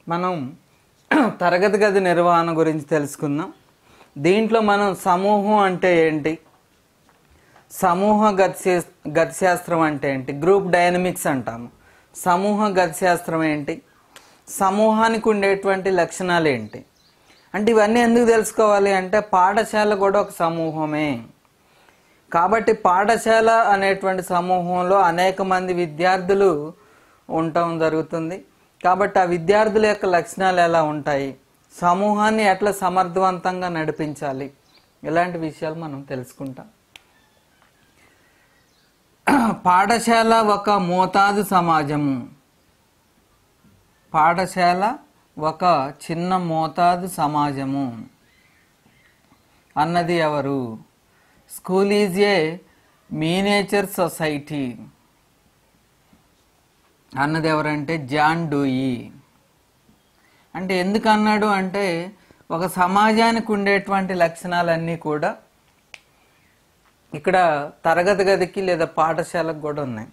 మనం తరగతి గది నిర్వహణ గురించి తెలుసుకుందాం దీంట్లో మనం సమూహం అంటే ఏంటి సమూహ గతి గతిశాస్త్రం అంటే ఏంటి గ్రూప్ డైనమిక్స్ అంటాము సమూహ గతిశాస్త్రం ఏంటి సమూహానికి ఉండేటువంటి లక్షణాలు ఏంటి అంటే ఇవన్నీ ఎందుకు తెలుసుకోవాలి అంటే పాఠశాల కూడా ఒక సమూహమే కాబట్టి పాఠశాల అనేటువంటి సమూహంలో అనేక మంది విద్యార్థులు ఉండటం జరుగుతుంది కాబట్టి ఆ విద్యార్థుల యొక్క లక్షణాలు ఎలా ఉంటాయి సమూహాన్ని ఎట్లా సమర్థవంతంగా నడిపించాలి ఇలాంటి విషయాలు మనం తెలుసుకుంటాం పాఠశాల ఒక మోతాదు సమాజము పాఠశాల ఒక చిన్న మోతాదు సమాజము అన్నది ఎవరు school is a miniature society అన్నది ఎవరంటే జాన్ డూయి అంటే ఎందుకు అన్నాడు అంటే ఒక సమాజానికి ఉండేటువంటి లక్షణాలన్నీ కూడా ఇక్కడ తరగతి గదికి లేదా పాఠశాలకు కూడా ఉన్నాయి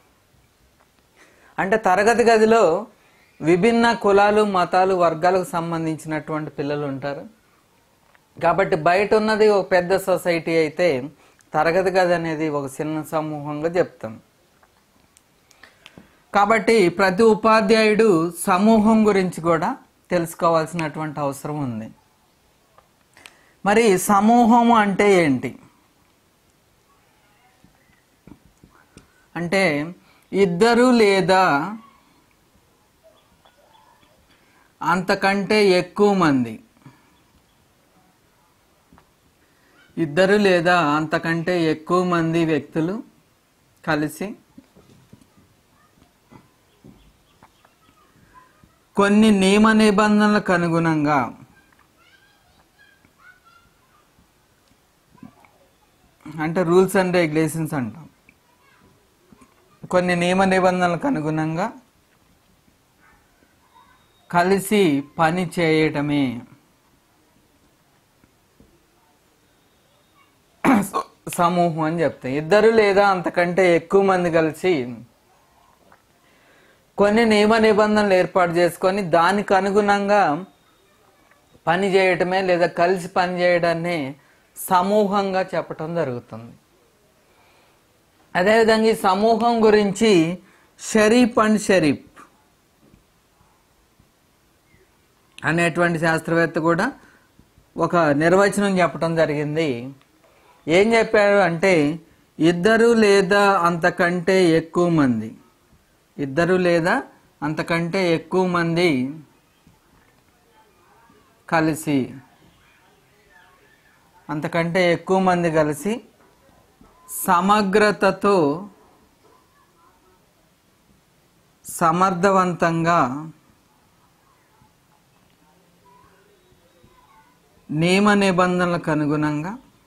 అంటే తరగతి గదిలో విభిన్న కులాలు మతాలు వర్గాలకు సంబంధించినటువంటి పిల్లలు ఉంటారు కాబట్టి బయట ఉన్నది ఒక పెద్ద సొసైటీ అయితే తరగతి గది అనేది ఒక చిన్న సమూహంగా చెప్తాం కాబట్టి ప్రతి ఉపాధ్యాయుడు సమూహం గురించి కూడా తెలుసుకోవాల్సినటువంటి అవసరం ఉంది మరి సమూహం అంటే ఏంటి అంటే ఇద్దరు లేదా అంతకంటే ఎక్కువ మంది ఇద్దరు లేదా అంతకంటే ఎక్కువ మంది వ్యక్తులు కలిసి కొన్ని నియమ నిబంధనలకు అనుగుణంగా అంటే రూల్స్ అండ్ రెగ్యులేషన్స్ అంటాం కొన్ని నియమ నిబంధనలకు అనుగుణంగా కలిసి పని చేయటమే సమూహం అని చెప్తాం ఇద్దరు లేదా అంతకంటే ఎక్కువ మంది కలిసి కొన్ని నియమ నిబంధనలు ఏర్పాటు చేసుకొని దానికి అనుగుణంగా పని చేయటమే లేదా కలిసి పని చేయడాన్ని సమూహంగా చెప్పటం జరుగుతుంది అదేవిధంగా ఈ సమూహం గురించి షరీఫ్ అండ్ షరీఫ్ అనేటువంటి శాస్త్రవేత్త కూడా ఒక నిర్వచనం చెప్పడం జరిగింది ఏం చెప్పారు అంటే ఇద్దరు లేదా అంతకంటే ఎక్కువ మంది ఇద్దరు లేదా అంతకంటే ఎక్కువ మంది కలిసి అంతకంటే ఎక్కువ మంది కలిసి సమగ్రతతో సమర్థవంతంగా నియమ నిబంధనలకు అనుగుణంగా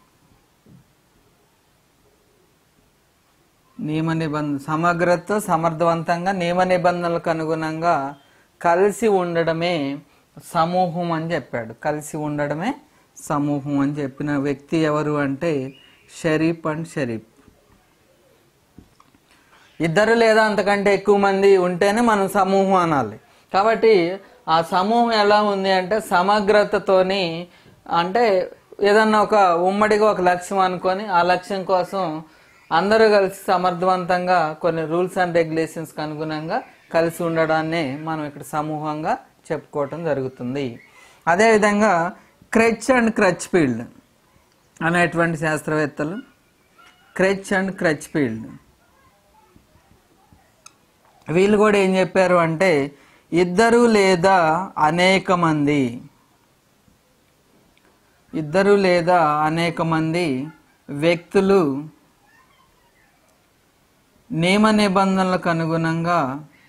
నియమ నిబంధన సమగ్రత సమర్థవంతంగా నియమ నిబంధనలకు అనుగుణంగా కలిసి ఉండడమే సమూహం అని చెప్పాడు కలిసి ఉండడమే సమూహం అని చెప్పిన వ్యక్తి ఎవరు అంటే షరీఫ్ అండ్ షరీఫ్ ఇద్దరు లేదా అంతకంటే ఎక్కువ మంది ఉంటేనే మనం సమూహం అనాలి కాబట్టి ఆ సమూహం ఎలా ఉంది అంటే సమగ్రతతోని అంటే ఏదన్నా ఒక ఉమ్మడిగా ఒక లక్ష్యం అనుకొని ఆ లక్ష్యం కోసం అందరూ కలిసి సమర్థవంతంగా కొన్ని రూల్స్ అండ్ రెగ్యులేషన్స్కి అనుగుణంగా కలిసి ఉండడాన్ని మనం ఇక్కడ సమూహంగా చెప్పుకోవటం జరుగుతుంది అదేవిధంగా క్రెచ్ అండ్ క్రచ్ ఫీల్డ్ అనేటువంటి శాస్త్రవేత్తలు క్రెచ్ అండ్ క్రచ్ ఫీల్డ్ వీళ్ళు కూడా ఏం చెప్పారు అంటే ఇద్దరు లేదా అనేక మంది ఇద్దరు లేదా అనేక మంది వ్యక్తులు నియమ నిబంధనలకు అనుగుణంగా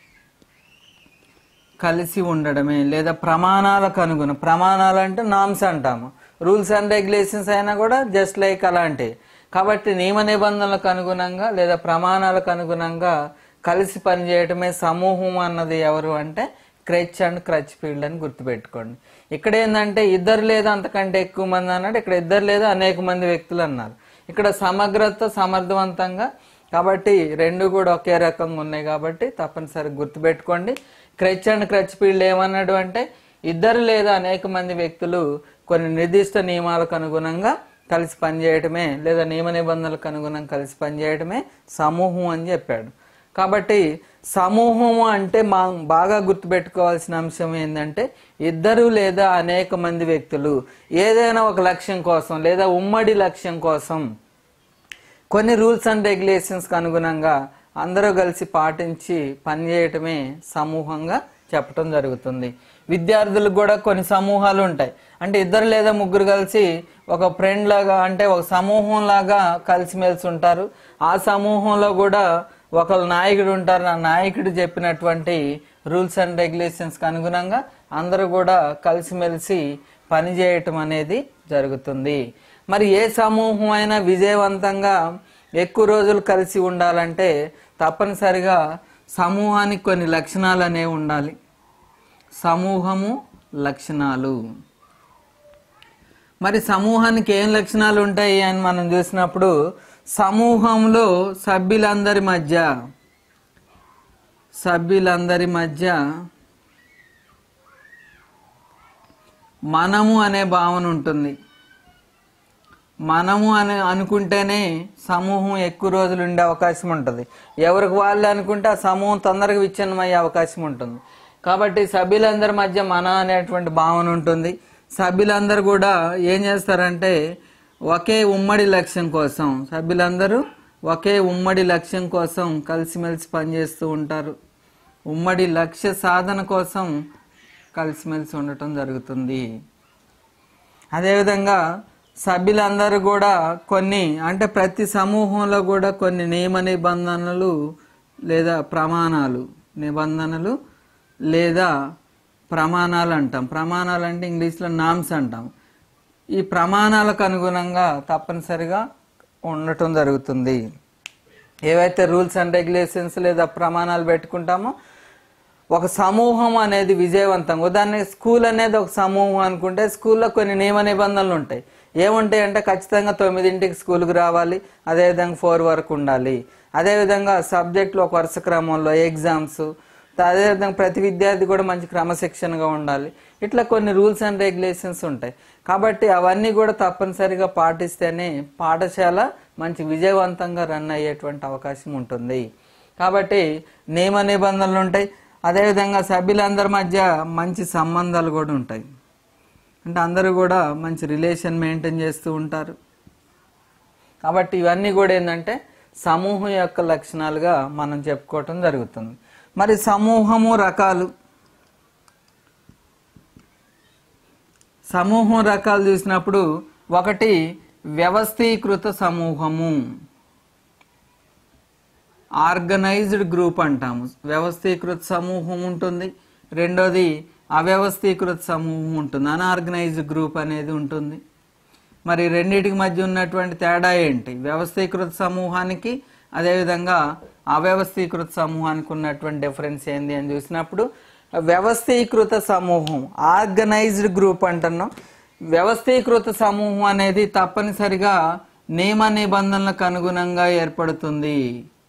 కలిసి ఉండడమే లేదా ప్రమాణాలకు అనుగుణం ప్రమాణాలు అంటే నామ్స్ అంటాము రూల్స్ అండ్ రెగ్యులేషన్స్ అయినా కూడా జస్ట్ లైక్ అలాంటివి కాబట్టి నియమ నిబంధనలకు అనుగుణంగా లేదా ప్రమాణాలకు అనుగుణంగా కలిసి పనిచేయటమే సమూహం అన్నది ఎవరు అంటే క్రెచ్ అండ్ క్రచ్ ఫీల్డ్ అని గుర్తుపెట్టుకోండి ఇక్కడ ఏంటంటే ఇద్దరు లేదా అంతకంటే ఎక్కువ మంది అన్నాడు ఇక్కడ ఇద్దరు లేదా అనేక మంది వ్యక్తులు అన్నారు ఇక్కడ సమగ్రత సమర్థవంతంగా కాబట్టి రెండు కూడా ఒకే రకంగా ఉన్నాయి కాబట్టి తప్పనిసరిగా గుర్తుపెట్టుకోండి క్రచ్ అండ్ క్రచ్ ఫీల్డ్ ఏమన్నాడు అంటే ఇద్దరు లేదా అనేక మంది వ్యక్తులు కొన్ని నిర్దిష్ట నియమాలకు అనుగుణంగా కలిసి పనిచేయటమే లేదా నియమ నిబంధనలకు అనుగుణంగా కలిసి పనిచేయటమే సమూహం అని చెప్పాడు కాబట్టి సమూహము అంటే మా బాగా గుర్తుపెట్టుకోవాల్సిన అంశం ఏంటంటే ఇద్దరు లేదా అనేక మంది వ్యక్తులు ఏదైనా ఒక లక్ష్యం కోసం లేదా ఉమ్మడి లక్ష్యం కోసం కొన్ని రూల్స్ అండ్ రెగ్యులేషన్స్కి అనుగుణంగా అందరూ కలిసి పాటించి పనిచేయటమే సమూహంగా చెప్పటం జరుగుతుంది విద్యార్థులకు కూడా కొన్ని సమూహాలు ఉంటాయి అంటే ఇద్దరు లేదా ముగ్గురు కలిసి ఒక ఫ్రెండ్ లాగా అంటే ఒక సమూహం లాగా కలిసిమెలిసి ఉంటారు ఆ సమూహంలో కూడా ఒకరు నాయకుడు ఉంటారు ఆ నాయకుడు చెప్పినటువంటి రూల్స్ అండ్ రెగ్యులేషన్స్కి అనుగుణంగా అందరూ కూడా కలిసిమెలిసి పనిచేయటం అనేది జరుగుతుంది మరి ఏ సమూహం అయినా విజయవంతంగా ఎక్కువ రోజులు కలిసి ఉండాలంటే తప్పనిసరిగా సమూహానికి కొన్ని లక్షణాలు అనేవి ఉండాలి సమూహము లక్షణాలు మరి సమూహానికి ఏం లక్షణాలు ఉంటాయి అని మనం చూసినప్పుడు సమూహంలో సభ్యులందరి మధ్య సభ్యులందరి మధ్య మనము అనే భావన ఉంటుంది మనము అని అనుకుంటేనే సమూహం ఎక్కువ రోజులు ఉండే అవకాశం ఉంటుంది ఎవరికి వాళ్ళు అనుకుంటే ఆ సమూహం తొందరగా విచ్ఛిన్నమయ్యే అవకాశం ఉంటుంది కాబట్టి సభ్యులందరి మధ్య మన అనేటువంటి భావన ఉంటుంది సభ్యులందరూ కూడా ఏం చేస్తారంటే ఒకే ఉమ్మడి లక్ష్యం కోసం సభ్యులందరూ ఒకే ఉమ్మడి లక్ష్యం కోసం కలిసిమెలిసి పనిచేస్తూ ఉంటారు ఉమ్మడి లక్ష్య సాధన కోసం కలిసిమెలిసి ఉండటం జరుగుతుంది అదేవిధంగా సభ్యులందరూ కూడా కొన్ని అంటే ప్రతి సమూహంలో కూడా కొన్ని నియమ నిబంధనలు లేదా ప్రమాణాలు నిబంధనలు లేదా ప్రమాణాలు అంటాం ప్రమాణాలు అంటే ఇంగ్లీష్లో నామ్స్ అంటాం ఈ ప్రమాణాలకు అనుగుణంగా తప్పనిసరిగా ఉండటం జరుగుతుంది ఏవైతే రూల్స్ అండ్ రెగ్యులేషన్స్ లేదా ప్రమాణాలు పెట్టుకుంటామో ఒక సమూహం అనేది విజయవంతం ఉదాహరణకి స్కూల్ అనేది ఒక సమూహం అనుకుంటే స్కూల్లో కొన్ని నియమ నిబంధనలు ఉంటాయి ఏముంటాయి అంటే ఖచ్చితంగా తొమ్మిదింటికి స్కూల్కి రావాలి అదేవిధంగా ఫోర్ వరకు ఉండాలి అదేవిధంగా సబ్జెక్టులు ఒక వరుస క్రమంలో ఎగ్జామ్స్ అదేవిధంగా ప్రతి విద్యార్థి కూడా మంచి క్రమశిక్షణగా ఉండాలి ఇట్లా కొన్ని రూల్స్ అండ్ రెగ్యులేషన్స్ ఉంటాయి కాబట్టి అవన్నీ కూడా తప్పనిసరిగా పాటిస్తేనే పాఠశాల మంచి విజయవంతంగా రన్ అయ్యేటువంటి అవకాశం ఉంటుంది కాబట్టి నియమ నిబంధనలు ఉంటాయి అదేవిధంగా సభ్యులందరి మధ్య మంచి సంబంధాలు కూడా ఉంటాయి అంటే అందరూ కూడా మంచి రిలేషన్ మెయింటైన్ చేస్తూ ఉంటారు కాబట్టి ఇవన్నీ కూడా ఏంటంటే సమూహం యొక్క లక్షణాలుగా మనం చెప్పుకోవటం జరుగుతుంది మరి సమూహము రకాలు సమూహం రకాలు చూసినప్పుడు ఒకటి వ్యవస్థీకృత సమూహము ఆర్గనైజ్డ్ గ్రూప్ అంటాము వ్యవస్థీకృత సమూహం ఉంటుంది రెండోది అవ్యవస్థీకృత సమూహం ఉంటుంది అన్ఆర్గనైజ్డ్ గ్రూప్ అనేది ఉంటుంది మరి రెండింటికి మధ్య ఉన్నటువంటి తేడా ఏంటి వ్యవస్థీకృత సమూహానికి అదేవిధంగా అవ్యవస్థీకృత సమూహానికి ఉన్నటువంటి డిఫరెన్స్ ఏంది అని చూసినప్పుడు వ్యవస్థీకృత సమూహం ఆర్గనైజ్డ్ గ్రూప్ అంటున్నాం వ్యవస్థీకృత సమూహం అనేది తప్పనిసరిగా నియమ నిబంధనలకు అనుగుణంగా ఏర్పడుతుంది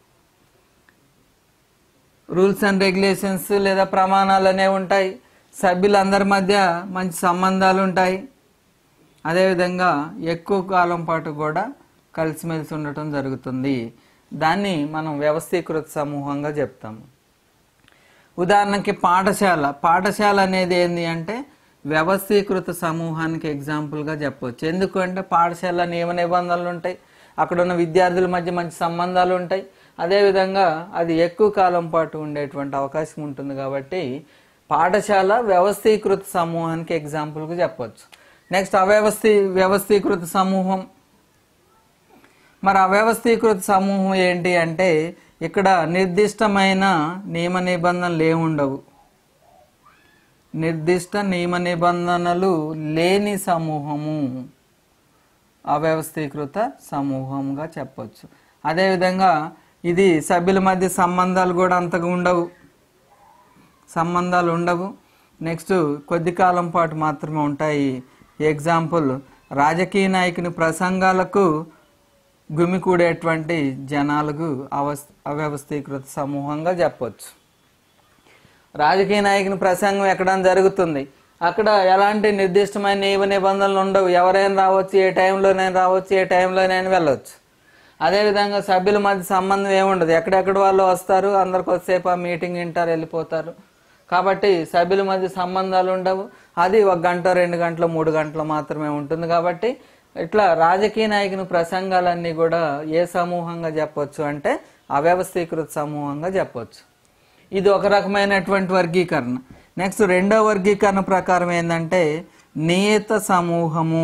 రూల్స్ అండ్ రెగ్యులేషన్స్ లేదా ప్రమాణాలు అనేవి ఉంటాయి సభ్యులందరి మధ్య మంచి సంబంధాలు ఉంటాయి అదేవిధంగా ఎక్కువ కాలం పాటు కూడా కలిసిమెలిసి ఉండటం జరుగుతుంది దాన్ని మనం వ్యవస్థీకృత సమూహంగా చెప్తాము ఉదాహరణకి పాఠశాల పాఠశాల అనేది ఏంటి అంటే వ్యవస్థీకృత సమూహానికి ఎగ్జాంపుల్గా చెప్పవచ్చు ఎందుకంటే పాఠశాల నియమ నిబంధనలు ఉంటాయి అక్కడ ఉన్న విద్యార్థుల మధ్య మంచి సంబంధాలు ఉంటాయి అదేవిధంగా అది ఎక్కువ కాలం పాటు ఉండేటువంటి అవకాశం ఉంటుంది కాబట్టి పాఠశాల వ్యవస్థీకృత సమూహానికి ఎగ్జాంపుల్గా చెప్పవచ్చు నెక్స్ట్ అవ్యవస్థీ వ్యవస్థీకృత సమూహం మరి అవ్యవస్థీకృత సమూహం ఏంటి అంటే ఇక్కడ నిర్దిష్టమైన నియమ నిబంధనలు ఏముండవు నిర్దిష్ట నియమ నిబంధనలు లేని సమూహము అవ్యవస్థీకృత సమూహంగా చెప్పొచ్చు అదేవిధంగా ఇది సభ్యుల మధ్య సంబంధాలు కూడా అంతగా ఉండవు సంబంధాలు ఉండవు నెక్స్ట్ కొద్ది కాలం పాటు మాత్రమే ఉంటాయి ఎగ్జాంపుల్ రాజకీయ నాయకుని ప్రసంగాలకు గుమికూడేటువంటి జనాలకు అవస్ అవ్యవస్థీకృత సమూహంగా చెప్పొచ్చు రాజకీయ నాయకుని ప్రసంగం ఎక్కడైనా జరుగుతుంది అక్కడ ఎలాంటి నిర్దిష్టమైన నియమ నిబంధనలు ఉండవు ఎవరైనా రావచ్చు ఏ టైంలోనైనా రావచ్చు ఏ టైంలోనైనా వెళ్ళవచ్చు అదేవిధంగా సభ్యుల మధ్య సంబంధం ఏముండదు ఎక్కడెక్కడ వాళ్ళు వస్తారు అందరికి వచ్చేపు ఆ మీటింగ్ వింటారు వెళ్ళిపోతారు కాబట్టి సభ్యుల మధ్య సంబంధాలు ఉండవు అది ఒక గంట రెండు గంటలు మూడు గంటలు మాత్రమే ఉంటుంది కాబట్టి ఇట్లా రాజకీయ నాయకుని ప్రసంగాలన్నీ కూడా ఏ సమూహంగా చెప్పొచ్చు అంటే అవ్యవస్థీకృత సమూహంగా చెప్పొచ్చు ఇది ఒక రకమైనటువంటి వర్గీకరణ నెక్స్ట్ రెండో వర్గీకరణ ప్రకారం ఏంటంటే నియత సమూహము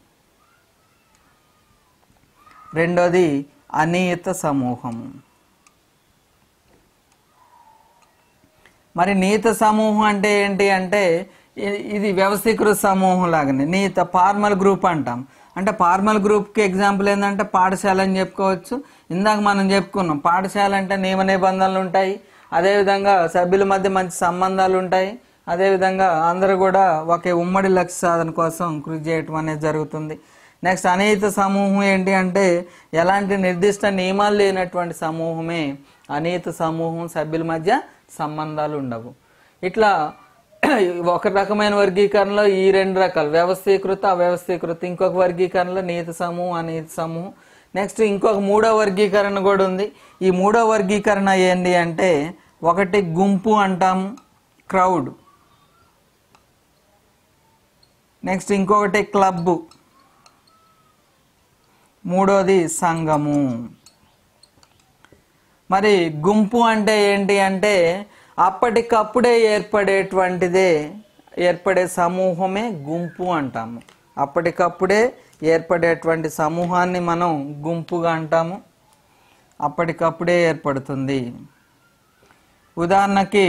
రెండోది అనియత సమూహము మరి నీత సమూహం అంటే ఏంటి అంటే ఇ- ఇది వ్యవస్థీకృత సమూహం లాగానే నీత ఫార్మల్ గ్రూప్ అంటాం అంటే ఫార్మల్ గ్రూప్కి ఎగ్జాంపుల్ ఏంటంటే పాఠశాల అని చెప్పుకోవచ్చు ఇందాక మనం చెప్పుకున్నాం పాఠశాల అంటే నియమ నిబంధనలు ఉంటాయి అదేవిధంగా సభ్యుల మధ్య మంచి సంబంధాలు ఉంటాయి అదేవిధంగా అందరూ కూడా ఒకే ఉమ్మడి లక్ష్య సాధన కోసం కృషి చేయటం అనేది జరుగుతుంది నెక్స్ట్ అనిహిత సమూహం ఏంటి అంటే ఎలాంటి నిర్దిష్ట నియమాలు లేనటువంటి సమూహమే అనిహిత సమూహం సభ్యుల మధ్య సంబంధాలు ఉండవు ఇట్లా ఒక రకమైన వర్గీకరణలో ఈ రెండు రకాలు వ్యవస్థీకృత అవ్యవస్థీకృత ఇంకొక వర్గీకరణలో నీతి సమూహం అనిహిత సమూహం నెక్స్ట్ ఇంకొక మూడో వర్గీకరణ కూడా ఉంది ఈ మూడో వర్గీకరణ ఏంటి అంటే ఒకటి గుంపు అంటాము క్రౌడ్ నెక్స్ట్ ఇంకొకటి క్లబ్బు మూడోది సంఘము మరి గుంపు అంటే ఏంటి అంటే అప్పటికప్పుడే ఏర్పడేటువంటిదే ఏర్పడే సమూహమే గుంపు అంటాము అప్పటికప్పుడే ఏర్పడేటువంటి సమూహాన్ని మనం గుంపుగా అంటాము అప్పటికప్పుడే ఏర్పడుతుంది ఉదాహరణకి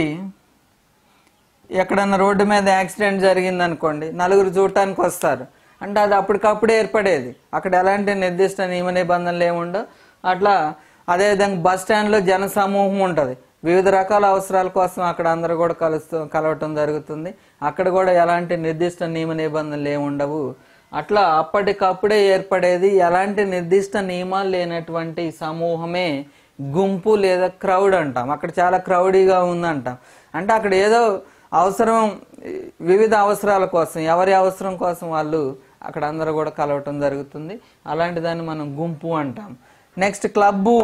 ఎక్కడన్నా రోడ్డు మీద యాక్సిడెంట్ జరిగింది అనుకోండి నలుగురు చూడటానికి వస్తారు అంటే అది అప్పటికప్పుడే ఏర్పడేది అక్కడ ఎలాంటి నిర్దిష్ట నియమ నిబంధనలు ఏముండవు అట్లా అదేవిధంగా బస్ స్టాండ్లో జన సమూహం ఉంటుంది వివిధ రకాల అవసరాల కోసం అక్కడ అందరూ కూడా కలుస్తూ కలవటం జరుగుతుంది అక్కడ కూడా ఎలాంటి నిర్దిష్ట నియమ నిబంధనలు ఏముండవు అట్లా అప్పటికప్పుడే ఏర్పడేది ఎలాంటి నిర్దిష్ట నియమాలు లేనటువంటి సమూహమే గుంపు లేదా క్రౌడ్ అంటాం అక్కడ చాలా క్రౌడీగా ఉందంటాం అంటే అక్కడ ఏదో అవసరం వివిధ అవసరాల కోసం ఎవరి అవసరం కోసం వాళ్ళు అక్కడ అందరూ కూడా కలవటం జరుగుతుంది అలాంటి దాన్ని మనం గుంపు అంటాం నెక్స్ట్ క్లబ్బు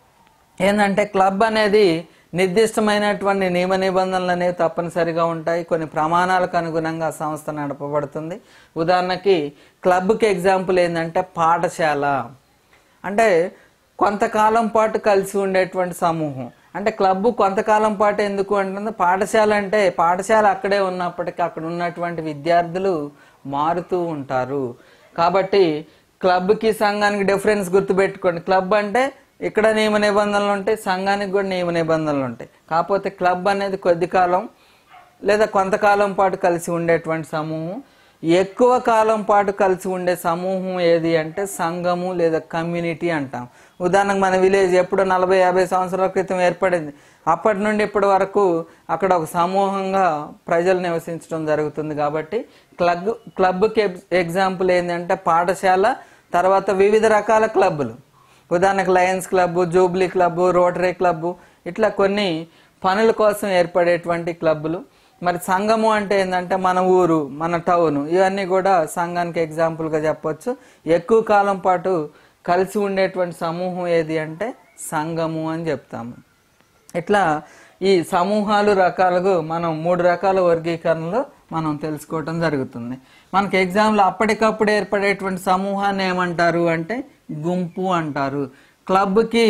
ఏంటంటే క్లబ్ అనేది నిర్దిష్టమైనటువంటి నియమ నిబంధనలు అనేవి తప్పనిసరిగా ఉంటాయి కొన్ని ప్రమాణాలకు అనుగుణంగా ఆ సంస్థ నడపబడుతుంది ఉదాహరణకి క్లబ్కి ఎగ్జాంపుల్ ఏంటంటే పాఠశాల అంటే కొంతకాలం పాటు కలిసి ఉండేటువంటి సమూహం అంటే క్లబ్ కొంతకాలం పాటు ఎందుకు అంటుంది పాఠశాల అంటే పాఠశాల అక్కడే ఉన్నప్పటికీ అక్కడ ఉన్నటువంటి విద్యార్థులు మారుతూ ఉంటారు కాబట్టి క్లబ్కి సంఘానికి డిఫరెన్స్ గుర్తుపెట్టుకోండి క్లబ్ అంటే ఇక్కడ నియమ నిబంధనలు ఉంటాయి సంఘానికి కూడా నియమ నిబంధనలు ఉంటాయి కాకపోతే క్లబ్ అనేది కొద్ది కాలం లేదా కొంతకాలం పాటు కలిసి ఉండేటువంటి సమూహం ఎక్కువ కాలం పాటు కలిసి ఉండే సమూహం ఏది అంటే సంఘము లేదా కమ్యూనిటీ అంటాం ఉదాహరణకు మన విలేజ్ ఎప్పుడో నలభై యాభై సంవత్సరాల క్రితం ఏర్పడింది అప్పటి నుండి ఇప్పటి వరకు అక్కడ ఒక సమూహంగా ప్రజలు నివసించడం జరుగుతుంది కాబట్టి క్లబ్ క్లబ్కి ఎగ్జాంపుల్ ఏంటంటే పాఠశాల తర్వాత వివిధ రకాల క్లబ్బులు ఉదాహరణకు Lions club Jubilee club Rotary club ఇట్లా కొన్ని పనుల కోసం ఏర్పడేటువంటి క్లబ్బులు మరి సంఘము అంటే ఏంటంటే మన ఊరు మన టౌన్ ఇవన్నీ కూడా సంఘానికి ఎగ్జాంపుల్గా చెప్పొచ్చు ఎక్కువ కాలం పాటు కలిసి ఉండేటువంటి సమూహం ఏది అంటే సంఘము అని చెప్తాము ఇట్లా ఈ సమూహాలు రకాలుగా మనం మూడు రకాల వర్గీకరణలు మనం తెలుసుకోవటం జరుగుతుంది మనకి ఎగ్జామ్లో అప్పటికప్పుడు ఏర్పడేటువంటి సమూహాన్ని ఏమంటారు అంటే గుంపు అంటారు క్లబ్కి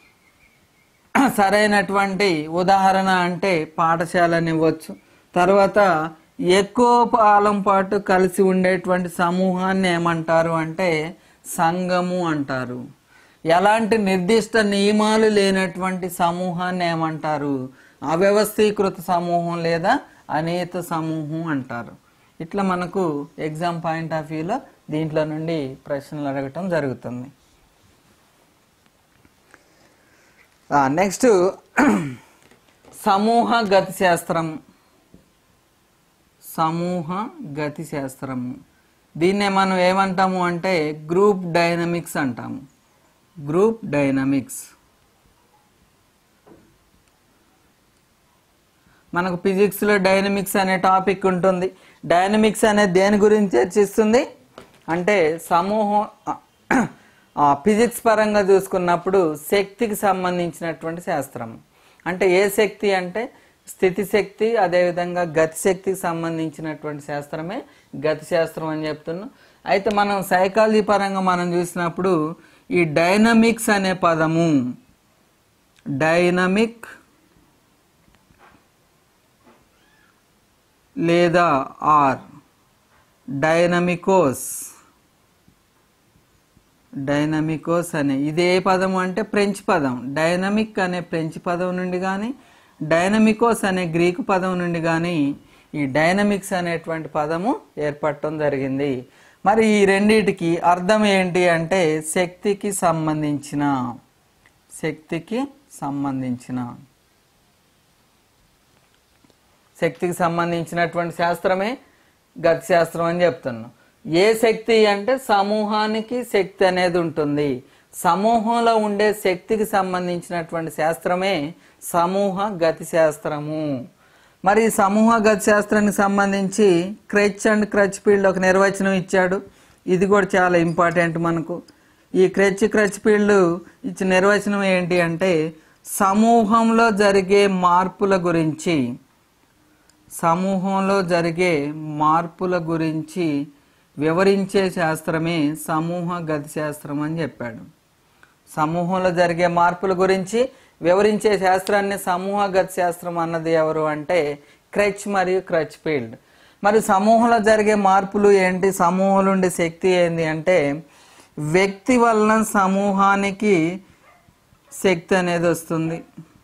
సరైనటువంటి ఉదాహరణ అంటే పాఠశాలని ఇవ్వచ్చు తర్వాత ఎక్కువ కాలం పాటు కలిసి ఉండేటువంటి సమూహాన్ని ఏమంటారు అంటే సంఘము అంటారు ఎలాంటి నిర్దిష్ట నియమాలు లేనటువంటి సమూహాన్ని ఏమంటారు అవ్యవస్థీకృత సమూహం లేదా అనేత సమూహం అంటారు ఇట్లా మనకు ఎగ్జామ్ పాయింట్ ఆఫ్ వ్యూలో దీంట్లో నుండి ప్రశ్నలు అడగటం జరుగుతుంది నెక్స్ట్ సమూహ గతి శాస్త్రం సమూహ గతి శాస్త్రము దీన్నే మనం ఏమంటాము అంటే గ్రూప్ డైనమిక్స్ అంటాము గ్రూప్ డైనమిక్స్ మనకు ఫిజిక్స్లో డైనమిక్స్ అనే టాపిక్ ఉంటుంది డైనమిక్స్ అనేది దేని గురించి చర్చిస్తుంది అంటే సమూహం ఫిజిక్స్ పరంగా చూసుకున్నప్పుడు శక్తికి సంబంధించినటువంటి శాస్త్రం అంటే ఏ శక్తి అంటే స్థితి శక్తి అదేవిధంగా గతి శక్తికి సంబంధించినటువంటి శాస్త్రమే గతి శాస్త్రం అని చెప్తున్నాం అయితే మనం సైకాలజీ పరంగా మనం చూసినప్పుడు ఈ డైనమిక్స్ అనే పదము డైనమిక్ లేదా ఆర్ డైనమికోస్ డైనమికోస్ అనే ఇది ఏ పదం అంటే ఫ్రెంచ్ పదం డైనమిక్ అనే ఫ్రెంచ్ పదం నుండి కానీ డైనమికోస్ అనే గ్రీకు పదం నుండి కానీ ఈ డైనమిక్స్ అనేటువంటి పదము ఏర్పడటం జరిగింది మరి ఈ రెండిటికి అర్థం ఏంటి అంటే శక్తికి సంబంధించిన శక్తికి సంబంధించిన శక్తికి సంబంధించినటువంటి శాస్త్రమే గతి శాస్త్రం అని చెప్తున్నాం ఏ శక్తి అంటే సమూహానికి శక్తి అనేది ఉంటుంది సమూహంలో ఉండే శక్తికి సంబంధించినటువంటి శాస్త్రమే సమూహ గతి శాస్త్రము మరి ఈ సమూహ గతి శాస్త్రానికి సంబంధించి క్రెచ్ అండ్ క్రచ్ ఫీల్డ్ ఒక నిర్వచనం ఇచ్చాడు ఇది కూడా చాలా ఇంపార్టెంట్ మనకు ఈ క్రెచ్ క్రచ్ ఫీల్డ్ ఇచ్చిన నిర్వచనం ఏంటి అంటే సమూహంలో జరిగే మార్పుల గురించి సమూహంలో జరిగే మార్పుల గురించి వివరించే శాస్త్రమే సమూహ గతి శాస్త్రం అని చెప్పాడు సమూహంలో జరిగే మార్పుల గురించి వివరించే శాస్త్రాన్ని సమూహ గతి శాస్త్రం అన్నది ఎవరు అంటే క్రచ్ మరియు క్రచ్ ఫీల్డ్ మరి సమూహంలో జరిగే మార్పులు ఏంటి సమూహంలో ఉండే శక్తి ఏంటి అంటే వ్యక్తి వలన సమూహానికి శక్తి అనేది వస్తుంది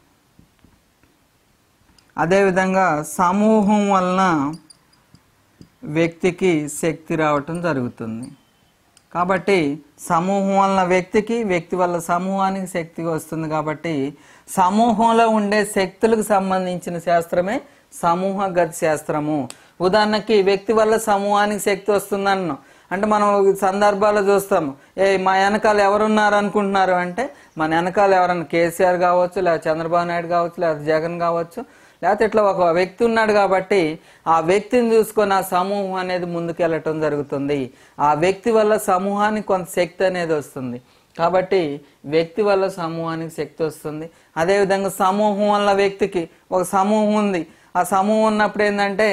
అదేవిధంగా సమూహం వలన వ్యక్తికి శక్తి రావటం జరుగుతుంది కాబట్టి సమూహం వలన వ్యక్తికి వ్యక్తి వల్ల సమూహానికి శక్తి వస్తుంది కాబట్టి సమూహంలో ఉండే శక్తులకు సంబంధించిన శాస్త్రమే సమూహ గతి శాస్త్రము ఉదాహరణకి వ్యక్తి వల్ల సమూహానికి శక్తి వస్తుందన్నాం అంటే మనం సందర్భాల్లో చూస్తాము ఏ మా వెనకాల ఎవరున్నారు అనుకుంటున్నారు అంటే మన వెనకాల ఎవరన్నా కేసీఆర్ కావచ్చు లేదా చంద్రబాబు నాయుడు కావచ్చు లేదా జగన్ కావచ్చు లేకపోతే ఇట్లా ఒక వ్యక్తి ఉన్నాడు కాబట్టి ఆ వ్యక్తిని చూసుకొని ఆ సమూహం అనేది ముందుకెళ్ళటం జరుగుతుంది ఆ వ్యక్తి వల్ల సమూహానికి కొంత శక్తి అనేది వస్తుంది కాబట్టి వ్యక్తి వల్ల సమూహానికి శక్తి వస్తుంది అదేవిధంగా సమూహం వల్ల వ్యక్తికి ఒక సమూహం ఉంది ఆ సమూహం ఉన్నప్పుడు ఏంటంటే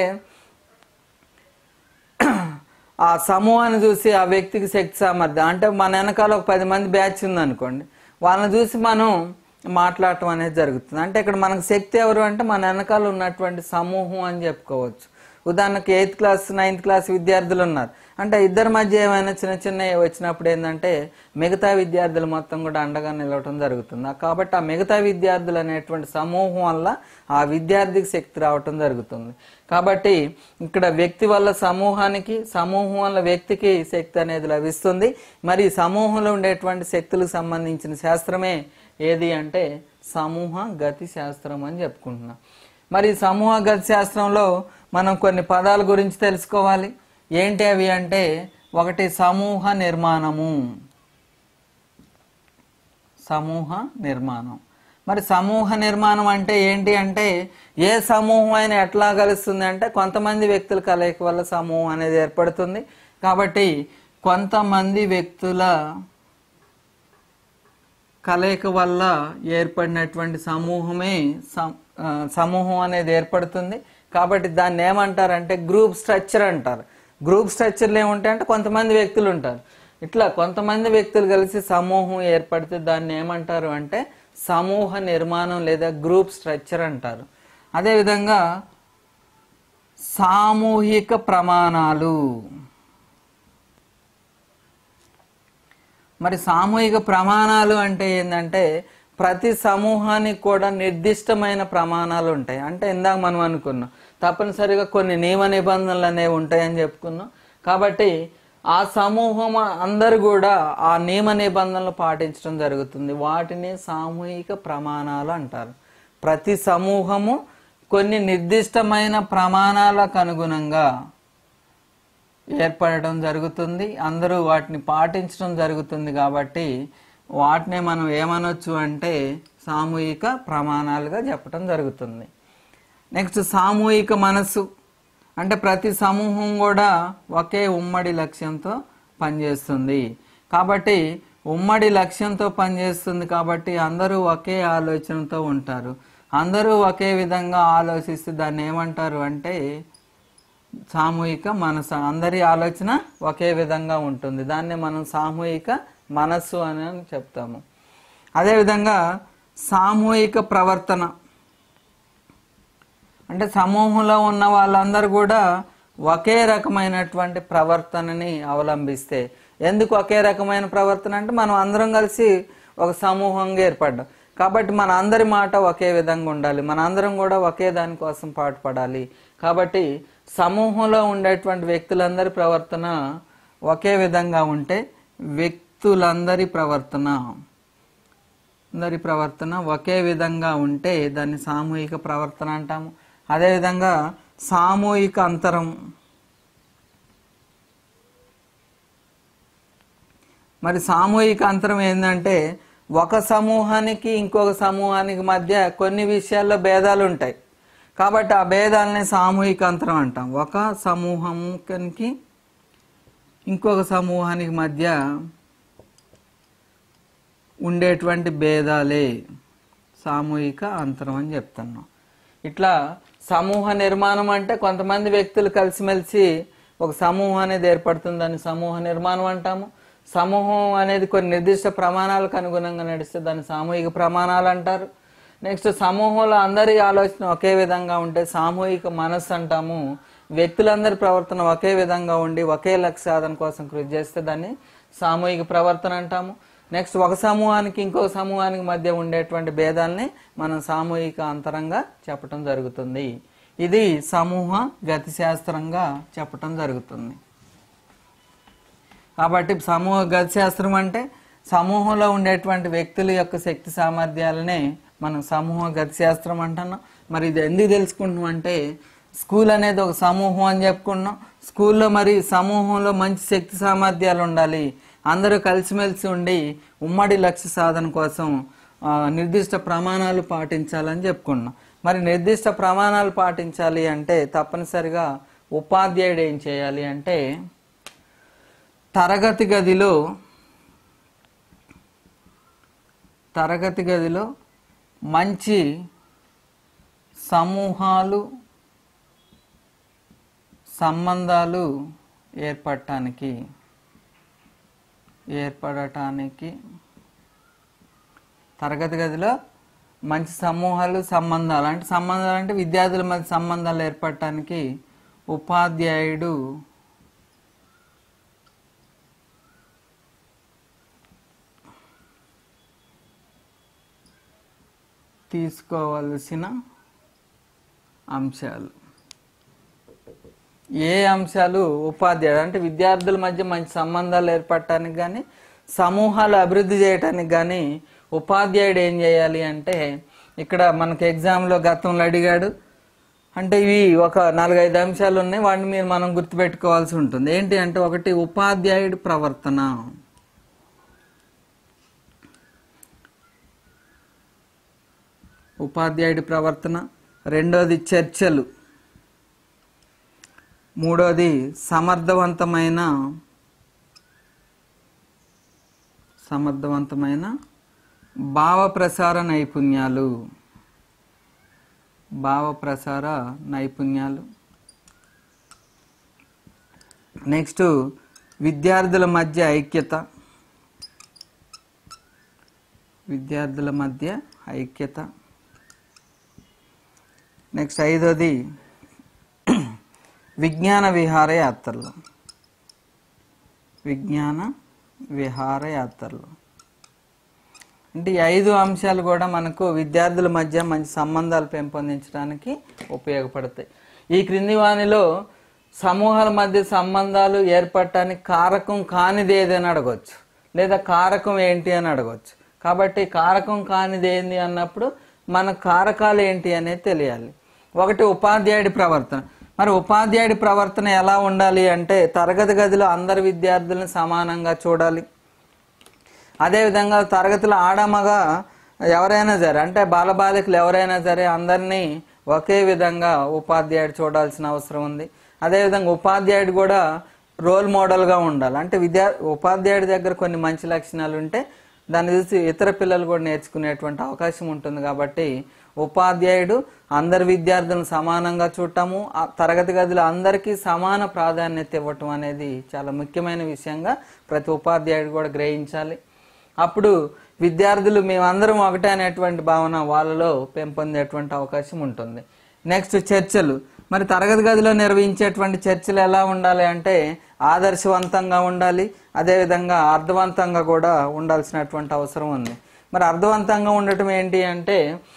ఆ సమూహాన్ని చూసి ఆ వ్యక్తికి శక్తి సామర్థ్యం అంటే మన వెనకాల ఒక పది మంది బ్యాచ్ ఉందనుకోండి వాళ్ళని చూసి మనం మాట్లాడటం అనేది జరుగుతుంది అంటే ఇక్కడ మనకు శక్తి ఎవరు అంటే మన వెనకాల ఉన్నటువంటి సమూహం అని చెప్పుకోవచ్చు ఉదాహరణకు ఎయిత్ క్లాస్ నైన్త్ క్లాస్ విద్యార్థులు ఉన్నారు అంటే ఇద్దరి మధ్య ఏమైనా చిన్న చిన్న వచ్చినప్పుడు ఏంటంటే మిగతా విద్యార్థులు మొత్తం కూడా అండగా నిలవటం జరుగుతుంది ఆ కాబట్టి ఆ మిగతా విద్యార్థులు అనేటువంటి సమూహం వల్ల ఆ విద్యార్థికి శక్తి రావటం జరుగుతుంది కాబట్టి ఇక్కడ వ్యక్తి వల్ల సమూహానికి సమూహం వల్ల వ్యక్తికి శక్తి అనేది లభిస్తుంది మరి ఈ సమూహంలో ఉండేటువంటి శక్తులకు సంబంధించిన శాస్త్రమే ఏది అంటే సమూహ గతి శాస్త్రం అని చెప్పుకుంటున్నాం మరి ఈ సమూహ గతి శాస్త్రంలో మనం కొన్ని పదాల గురించి తెలుసుకోవాలి ఏంటి అవి అంటే ఒకటి సమూహ నిర్మాణము సమూహ నిర్మాణం మరి సమూహ నిర్మాణం అంటే ఏంటి అంటే ఏ సమూహం అయినా ఎట్లా కలుస్తుంది అంటే కొంతమంది వ్యక్తుల కలయిక వల్ల సమూహం అనేది ఏర్పడుతుంది కాబట్టి కొంతమంది వ్యక్తుల కలయిక వల్ల ఏర్పడినటువంటి సమూహమే సం- ఆ, సమూహం అనేది ఏర్పడుతుంది కాబట్టి దాన్ని ఏమంటారంటే గ్రూప్ స్ట్రక్చర్ అంటారు గ్రూప్ స్ట్రక్చర్లు ఏముంటాయి అంటే కొంతమంది వ్యక్తులు ఉంటారు ఇట్లా కొంతమంది వ్యక్తులు కలిసి సమూహం ఏర్పడితే దాన్ని ఏమంటారు అంటే సమూహ నిర్మాణం లేదా గ్రూప్ స్ట్రక్చర్ అంటారు అదేవిధంగా సామూహిక ప్రమాణాలు మరి సామూహిక ప్రమాణాలు అంటే ఏంటంటే ప్రతి సమూహానికి కూడా నిర్దిష్టమైన ప్రమాణాలు ఉంటాయి అంటే ఇందాక మనం అనుకున్నాం తప్పనిసరిగా కొన్ని నియమ నిబంధనలు అనేవి ఉంటాయని చెప్పుకున్నాం కాబట్టి ఆ సమూహం అందరూ కూడా ఆ నియమ నిబంధనలు పాటించడం జరుగుతుంది వాటిని సామూహిక ప్రమాణాలు అంటారు ప్రతి సమూహము కొన్ని నిర్దిష్టమైన ప్రమాణాలకు అనుగుణంగా ఏర్పడటం జరుగుతుంది అందరూ వాటిని పాటించడం జరుగుతుంది కాబట్టి వాటినే మనం ఏమనొచ్చు అంటే సామూహిక ప్రమాణాలుగా చెప్పడం జరుగుతుంది నెక్స్ట్ సామూహిక మనస్సు అంటే ప్రతి సమూహం కూడా ఒకే ఉమ్మడి లక్ష్యంతో పనిచేస్తుంది కాబట్టి ఉమ్మడి లక్ష్యంతో పనిచేస్తుంది కాబట్టి అందరూ ఒకే ఆలోచనతో ఉంటారు అందరూ ఒకే విధంగా ఆలోచిస్తే దాన్ని ఏమంటారు అంటే సామూహిక మనసు అందరి ఆలోచన ఒకే విధంగా ఉంటుంది దాన్ని మనం సామూహిక మనస్సు అని చెప్తాము అదేవిధంగా సామూహిక ప్రవర్తన అంటే సమూహంలో ఉన్న వాళ్ళందరూ కూడా ఒకే రకమైనటువంటి ప్రవర్తనని అవలంబిస్తే ఎందుకు ఒకే రకమైన ప్రవర్తన అంటే మనం అందరం కలిసి ఒక సమూహంగా ఏర్పడ్డాం కాబట్టి మన అందరి మాట ఒకే విధంగా ఉండాలి మన అందరం కూడా ఒకే దానికోసం పాటుపడాలి కాబట్టి సమూహంలో ఉండేటువంటి వ్యక్తులందరి ప్రవర్తన ఒకే విధంగా ఉంటే వ్యక్తులందరి ప్రవర్తన అందరి ప్రవర్తన ఒకే విధంగా ఉంటే దాన్ని సామూహిక ప్రవర్తన అంటాము అదేవిధంగా సామూహిక అంతరం మరి సామూహిక అంతరం ఏంటంటే ఒక సమూహానికి ఇంకొక సమూహానికి మధ్య కొన్ని విషయాల్లో భేదాలు ఉంటాయి కాబట్టి ఆ భేదాలని సామూహిక అంతరం అంటాం ఒక సమూహానికి ఇంకొక సమూహానికి మధ్య ఉండేటువంటి భేదాలే సామూహిక అంతరం అని చెప్తున్నాం ఇట్లా సమూహ నిర్మాణం అంటే కొంతమంది వ్యక్తులు కలిసిమెలిసి ఒక సమూహం అనేది ఏర్పడుతుందని సమూహ నిర్మాణం అంటాము సమూహం అనేది కొన్ని నిర్దిష్ట ప్రమాణాలకు అనుగుణంగా నడిస్తే దాన్ని సామూహిక ప్రమాణాలు అంటారు నెక్స్ట్ సమూహంలో అందరి ఆలోచన ఒకే విధంగా ఉంటే సామూహిక మనస్సు అంటాము వ్యక్తులందరి ప్రవర్తన ఒకే విధంగా ఉండి ఒకే లక్ష్య సాధన కోసం కృషి చేస్తే దాన్ని సామూహిక ప్రవర్తన అంటాము నెక్స్ట్ ఒక సమూహానికి ఇంకో సమూహానికి మధ్య ఉండేటువంటి భేదాల్ని మనం సామూహిక అంతరంగా చెప్పటం జరుగుతుంది ఇది సమూహ గతిశాస్త్రంగా చెప్పటం జరుగుతుంది కాబట్టి సమూహ గతిశాస్త్రం అంటే సమూహంలో ఉండేటువంటి వ్యక్తుల యొక్క శక్తి సామర్థ్యాలనే మనం సమూహ గతిశాస్త్రం అంటున్నాం మరి ఇది ఎందుకు తెలుసుకుంటున్నాం అంటే స్కూల్ అనేది ఒక సమూహం అని చెప్పుకున్నాం స్కూల్లో మరి సమూహంలో మంచి శక్తి సామర్థ్యాలు ఉండాలి అందరూ కలిసిమెలిసి ఉండి ఉమ్మడి లక్ష్య సాధన కోసం ఆ, నిర్దిష్ట ప్రమాణాలు పాటించాలని చెప్పుకున్నాం మరి నిర్దిష్ట ప్రమాణాలు పాటించాలి అంటే తప్పనిసరిగా ఉపాధ్యాయుడు ఏం చేయాలి అంటే తరగతి గదిలో తరగతి గదిలో మంచి సమూహాలు సంబంధాలు ఏర్పడటానికి ఏర్పడటానికి తరగతి గదిలో మంచి సమూహాలు సంబంధాలు అంటే సంబంధాలు అంటే విద్యార్థుల మధ్య సంబంధాలు ఏర్పడటానికి ఉపాధ్యాయుడు తీసుకోవలసిన అంశాలు ఏ అంశాలు ఉపాధ్యాయుడు అంటే విద్యార్థుల మధ్య మంచి సంబంధాలు ఏర్పడటానికి కానీ సమూహాలు అభివృద్ధి చేయటానికి కానీ ఉపాధ్యాయుడు ఏం చేయాలి అంటే ఇక్కడ మనకి ఎగ్జామ్లో గతంలో అడిగాడు అంటే ఇవి ఒక నాలుగైదు అంశాలు ఉన్నాయి వాటిని మీరు మనం గుర్తుపెట్టుకోవాల్సి ఉంటుంది ఏంటి అంటే ఒకటి ఉపాధ్యాయుడి ప్రవర్తన ఉపాధ్యాయుడి ప్రవర్తన రెండోది చర్చలు మూడోది సమర్థవంతమైన సమర్థవంతమైన భావ ప్రసార నైపుణ్యాలు భావ ప్రసార నైపుణ్యాలు నెక్స్ట్ విద్యార్థుల మధ్య ఐక్యత విద్యార్థుల మధ్య ఐక్యత నెక్స్ట్ ఐదోది విజ్ఞాన విహారయాత్రలు విజ్ఞాన విహారయాత్రలు అంటే ఈ ఐదు అంశాలు కూడా మనకు విద్యార్థుల మధ్య మంచి సంబంధాలు పెంపొందించడానికి ఉపయోగపడతాయి ఈ క్రింది వానిలో సమూహాల మధ్య సంబంధాలు ఏర్పడటానికి కారకం కానిది ఏదని అడగవచ్చు లేదా కారకం ఏంటి అని అడగవచ్చు కాబట్టి కారకం కానిది ఏంటి అన్నప్పుడు మన కారకాలు ఏంటి అనేది తెలియాలి ఒకటి ఉపాధ్యాయుడి ప్రవర్తన మరి ఉపాధ్యాయుడి ప్రవర్తన ఎలా ఉండాలి అంటే తరగతి గదిలో అందరి విద్యార్థులను సమానంగా చూడాలి అదేవిధంగా తరగతిలో ఆడమగా ఎవరైనా సరే అంటే బాలబాలికలు ఎవరైనా సరే అందరినీ ఒకే విధంగా ఉపాధ్యాయుడు చూడాల్సిన అవసరం ఉంది అదేవిధంగా ఉపాధ్యాయుడు కూడా రోల్ మోడల్గా ఉండాలి అంటే విద్యా ఉపాధ్యాయుడి దగ్గర కొన్ని మంచి లక్షణాలు ఉంటే దాన్ని చూసి ఇతర పిల్లలు కూడా నేర్చుకునేటువంటి అవకాశం ఉంటుంది కాబట్టి ఉపాధ్యాయుడు అందరి విద్యార్థులను సమానంగా చూడటము ఆ తరగతి గదిలో అందరికీ సమాన ప్రాధాన్యత ఇవ్వటం అనేది చాలా ముఖ్యమైన విషయంగా ప్రతి ఉపాధ్యాయుడు కూడా గ్రహించాలి అప్పుడు విద్యార్థులు మేమందరం ఒకటే అనేటువంటి భావన వాళ్ళలో పెంపొందేటువంటి అవకాశం ఉంటుంది నెక్స్ట్ చర్చలు మరి తరగతి గదిలో నిర్వహించేటువంటి చర్చలు ఎలా ఉండాలి అంటే ఆదర్శవంతంగా ఉండాలి అదేవిధంగా అర్థవంతంగా కూడా ఉండాల్సినటువంటి అవసరం ఉంది మరి అర్థవంతంగా ఉండటం ఏంటి అంటే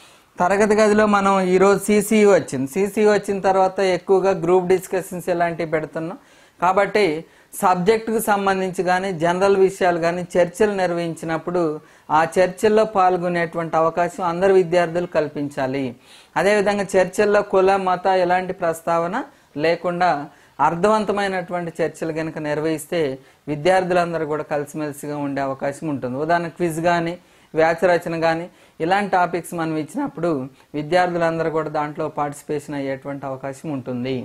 తరగతి గదిలో మనం ఈరోజు సీసీయూ వచ్చింది సీసీయూ వచ్చిన తర్వాత ఎక్కువగా గ్రూప్ డిస్కషన్స్ ఇలాంటివి పెడుతున్నాం కాబట్టి సబ్జెక్టుకు సంబంధించి కానీ జనరల్ విషయాలు కానీ చర్చలు నిర్వహించినప్పుడు ఆ చర్చల్లో పాల్గొనేటువంటి అవకాశం అందరు విద్యార్థులు కల్పించాలి అదేవిధంగా చర్చల్లో కుల మత ఎలాంటి ప్రస్తావన లేకుండా అర్థవంతమైనటువంటి చర్చలు కనుక నిర్వహిస్తే విద్యార్థులందరూ కూడా కలిసిమెలిసిగా ఉండే అవకాశం ఉంటుంది ఉదాహరణ క్విజ్ కానీ వ్యాసరచన కానీ ఇలాంటి టాపిక్స్ మనం ఇచ్చినప్పుడు విద్యార్థులందరూ కూడా దాంట్లో పార్టిసిపేషన్ అయ్యేటువంటి అవకాశం ఉంటుంది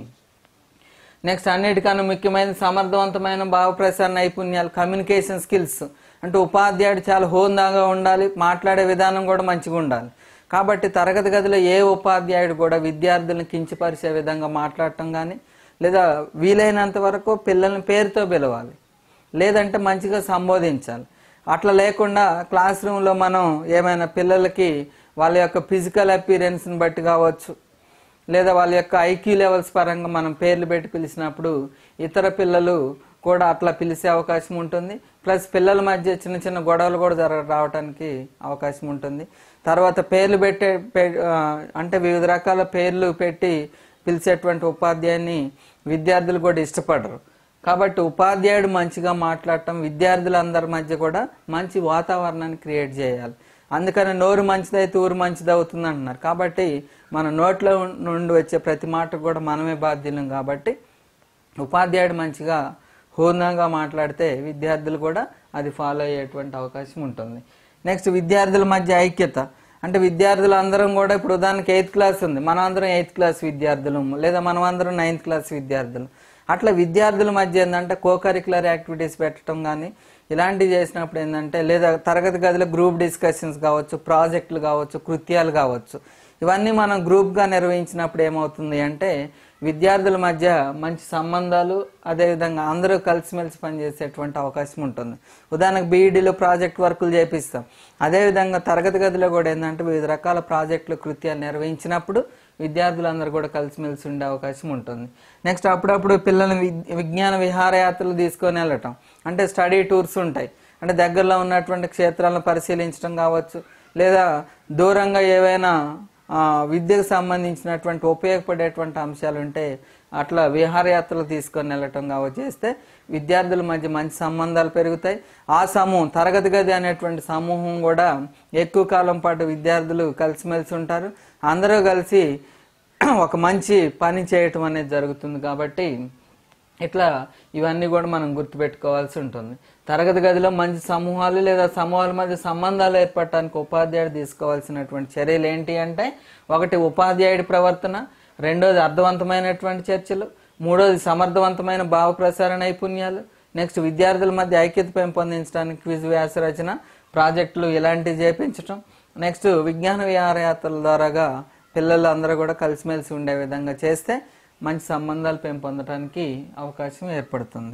నెక్స్ట్ అన్నిటికన్నా ముఖ్యమైన సమర్థవంతమైన భావప్రసార నైపుణ్యాలు కమ్యూనికేషన్ స్కిల్స్ అంటే ఉపాధ్యాయుడు చాలా హోందాగా ఉండాలి మాట్లాడే విధానం కూడా మంచిగా ఉండాలి కాబట్టి తరగతి గదిలో ఏ ఉపాధ్యాయుడు కూడా విద్యార్థులను కించపరిచే విధంగా మాట్లాడటం కానీ లేదా వీలైనంత వరకు పిల్లల్ని పేరుతో పిలవాలి లేదంటే మంచిగా సంబోధించాలి అట్లా లేకుండా క్లాస్ రూమ్లో మనం ఏమైనా పిల్లలకి వాళ్ళ యొక్క ఫిజికల్ అపీరెన్స్ని బట్టి కావచ్చు లేదా వాళ్ళ యొక్క ఐక్యూ లెవెల్స్ పరంగా మనం పేర్లు పెట్టి పిలిచినప్పుడు ఇతర పిల్లలు కూడా అట్లా పిలిచే అవకాశం ఉంటుంది ప్లస్ పిల్లల మధ్య చిన్న చిన్న గొడవలు కూడా జరగ రావడానికి అవకాశం ఉంటుంది తర్వాత పేర్లు పెట్టే పె- ఆ, అంటే వివిధ రకాల పేర్లు పెట్టి పిలిచేటువంటి ఉపాధ్యాయుని విద్యార్థులు కూడా ఇష్టపడరు కాబట్టి ఉపాధ్యాయుడు మంచిగా మాట్లాడటం విద్యార్థులందరి మధ్య కూడా మంచి వాతావరణాన్ని క్రియేట్ చేయాలి అందుకని నోరు మంచిదైతే ఊరు మంచిది అవుతుంది అంటున్నారు కాబట్టి మన నోట్లో నుండి వచ్చే ప్రతి మాట కూడా మనమే బాధ్యులం కాబట్టి ఉపాధ్యాయుడు మంచిగా హూర్ణంగా మాట్లాడితే విద్యార్థులు కూడా అది ఫాలో అయ్యేటువంటి అవకాశం ఉంటుంది నెక్స్ట్ విద్యార్థుల మధ్య ఐక్యత అంటే విద్యార్థులు అందరం కూడా ఇప్పుడు ఉదాహరణకి ఎయిత్ క్లాస్ ఉంది మనం అందరం ఎయిత్ క్లాస్ విద్యార్థులు లేదా మనం అందరం నైన్త్ క్లాస్ విద్యార్థులు అట్లా విద్యార్థుల మధ్య ఏంటంటే కో కరికులర్ యాక్టివిటీస్ పెట్టడం కానీ ఇలాంటివి చేసినప్పుడు ఏంటంటే లేదా తరగతి గదిలో గ్రూప్ డిస్కషన్స్ కావచ్చు ప్రాజెక్టులు కావచ్చు కృత్యాలు కావచ్చు ఇవన్నీ మనం గ్రూప్గా నిర్వహించినప్పుడు ఏమవుతుంది అంటే విద్యార్థుల మధ్య మంచి సంబంధాలు అదేవిధంగా అందరూ కలిసిమెలిసి పనిచేసేటువంటి అవకాశం ఉంటుంది ఉదాహరణకు బీఈడీలో ప్రాజెక్ట్ వర్కులు చేపిస్తాం అదేవిధంగా తరగతి గదిలో కూడా ఏంటంటే వివిధ రకాల ప్రాజెక్టులు కృత్యాలు నిర్వహించినప్పుడు విద్యార్థులందరూ కూడా కలిసిమెలిసి ఉండే అవకాశం ఉంటుంది నెక్స్ట్ అప్పుడప్పుడు పిల్లల్ని విగ్- విజ్ఞాన విహారయాత్రలు తీసుకొని వెళ్ళటం అంటే స్టడీ టూర్స్ ఉంటాయి అంటే దగ్గరలో ఉన్నటువంటి క్షేత్రాలను పరిశీలించడం కావచ్చు లేదా దూరంగా ఏవైనా ఆ, విద్యకు సంబంధించినటువంటి ఉపయోగపడేటువంటి అంశాలు ఉంటే అట్లా విహారయాత్రలు తీసుకొని వెళ్ళటం కావచ్చు చేస్తే విద్యార్థుల మధ్య మంచి సంబంధాలు పెరుగుతాయి ఆ సమూహం తరగతి గది అనేటువంటి సమూహం కూడా ఎక్కువ కాలం పాటు విద్యార్థులు కలిసిమెలిసి ఉంటారు అందరూ కలిసి ఒక మంచి పని చేయటం అనేది జరుగుతుంది కాబట్టి ఇట్లా ఇవన్నీ కూడా మనం గుర్తుపెట్టుకోవాల్సి ఉంటుంది తరగతి గదిలో మంచి సమూహాలు లేదా సమూహాల మధ్య సంబంధాలు ఏర్పడటానికి ఉపాధ్యాయుడు తీసుకోవాల్సినటువంటి చర్యలు ఏంటి అంటే ఒకటి ఉపాధ్యాయుడి ప్రవర్తన రెండోది అర్థవంతమైనటువంటి చర్చలు మూడోది సమర్థవంతమైన భావ ప్రసార నైపుణ్యాలు నెక్స్ట్ విద్యార్థుల మధ్య ఐక్యత పెంపొందించడానికి క్విజ్ వ్యాస రచన ప్రాజెక్టులు ఇలాంటివి చేపించటం నెక్స్ట్ విజ్ఞాన విహారయాత్రల ద్వారాగా పిల్లలు అందరూ కూడా కలిసిమెలిసి ఉండే విధంగా చేస్తే మంచి సంబంధాలు పెంపొందడానికి అవకాశం ఏర్పడుతుంది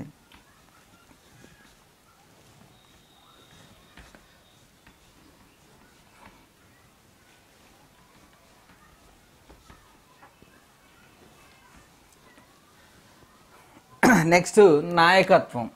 నెక్స్ట్ నాయకత్వం